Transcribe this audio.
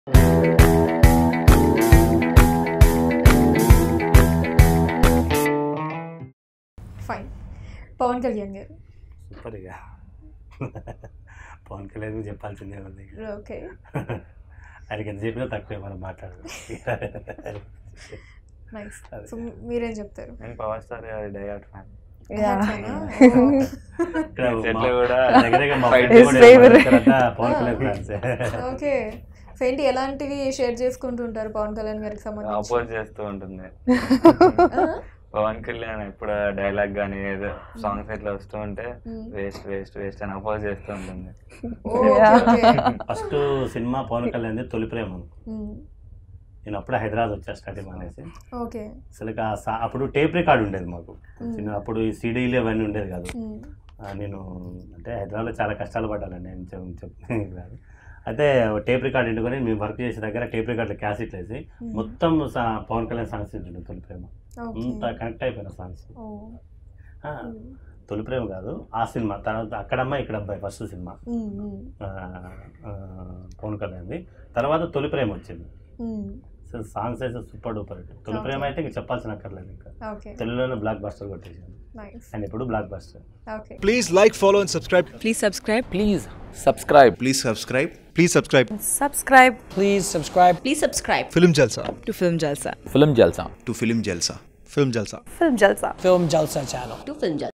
Fine Pawan Kalyan గారు super ఇక పవన్ కళ్యాణ్ గురించి చెప్పాల్సిందే ఉంది ఇక. ఓకే ఆయనకి ఎంత చెప్పినా తక్కువే మనం మాట్లాడదు నైస్ అదే. సో మీరేం చెప్తారు నేను పవర్ స్టార్ గారి డైహార్డ్ ఫ్యాన్ ఇక్కడ చెట్లు మా- కూడా దగ్గర దగ్గర మా fight friends His కూడా favorite. ఎవరంతా పవన్ కళ్యాణ్ ఫ్యాన్స్ ఓకే ఏంటి ఎలాంటివి షేర్ చేసుకుంటుంటారు పవన్ కళ్యాణ్ గారికి సంబంధించి అపోజ్ చేస్తూ ఉంటుంది పవన్ కళ్యాణ్ ఎప్పుడు డైలాగ్ కానీ ఏదో సాంగ్స్ ఇట్లా వస్తూ ఉంటే Hmm. వేస్ట్ వేస్ట్ వేస్ట్ అని అపోజ్ చేస్తూ ఉంటుంది ఫస్ట్ సినిమా పవన్ కళ్యాణ్ తొలి ప్రేమ నేను అప్పుడు హైదరాబాద్ వచ్చా స్టార్టింగ్ అనేసి ఓకే అసలు ఇక ఆ సా- అప్పుడు టేప్ రికార్డ్ ఉండేది మాకు చిన్న అప్పుడు ఈ సీడీలు అవన్నీ ఉండేది కాదు ఆ, నేను అంటే హైదరాబాద్లో చాలా కష్టాలు పడ్డానండి నేను చెప్ చెప్పేది కాదు అయితే టేప్ రికార్డ్ ఇంటుకొని మేము వర్క్ చేసే దగ్గర టేప్ రికార్డ్లో క్యాసెట్ వేసి మొత్తం సా- పవన్ కళ్యాణ్ సాంగ్స్ వింటుండే తొలి ప్రేమ అంత కనెక్ట్ అయిపోయిన సాంగ్స్ ఆ, తొలి ప్రేమ కాదు ఆ సినిమా తర్వాత అక్కడమ్మ ఇక్కడ అబ్బాయి ఫస్ట్ సినిమా ఆ, ఆ, పవన్ కళ్యాణ్ది తర్వాత తొలి ప్రేమ వచ్చింది సో సాంగ్స్ అయితే super duper hit Tholi Prema అయితే ఇంక చెప్పాల్సిన అక్కర్లేదు ఇంకా ఓకే తెలుగులోనే బ్లాక్ బస్టర్ కొట్టేసాను నైస్ అండ్ ఇప్పుడు blockbuster okay Please like, follow, and subscribe. Please subscribe. Please subscribe. Please subscribe. Please subscribe. Subscribe Please subscribe Please subscribe Film Jalsa. to Film Jalsa. Film Jalsa. To Film Jalsa. Film Jalsa. Film Jalsa. Film Jalsa channel. To Film Jalsa.